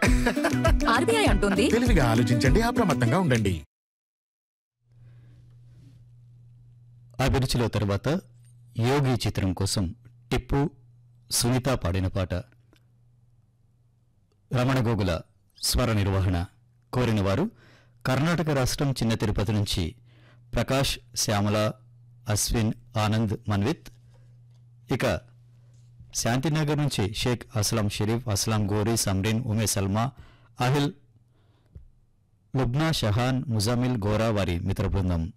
RBI అంటుంది తెలివిగా ఆలోచించండి అప్రమత్తంగా ఉండండి అభిరుచిలో తర్వాత యోగి చిత్రం కోసం టిప్పు సునీత పాడిన పాట రమణగోగుల స్వర నిర్వహణ కోరిన వారు కర్ణాటక రాష్ట్రం చిన్న తిరుపతి నుంచి ప్రకాష్ శ్యామల అశ్విన్ ఆనంద్ మన్విత్ ఇక శాంతినగర్ నుంచి షేక్ అస్లాం షరీఫ్ అస్లాం గోరీ సమ్రీన్ ఉమే సల్మా అహిల్ లుబ్నా షహాన్ ముజామిల్ గోరా వారి మిత్ర బృందం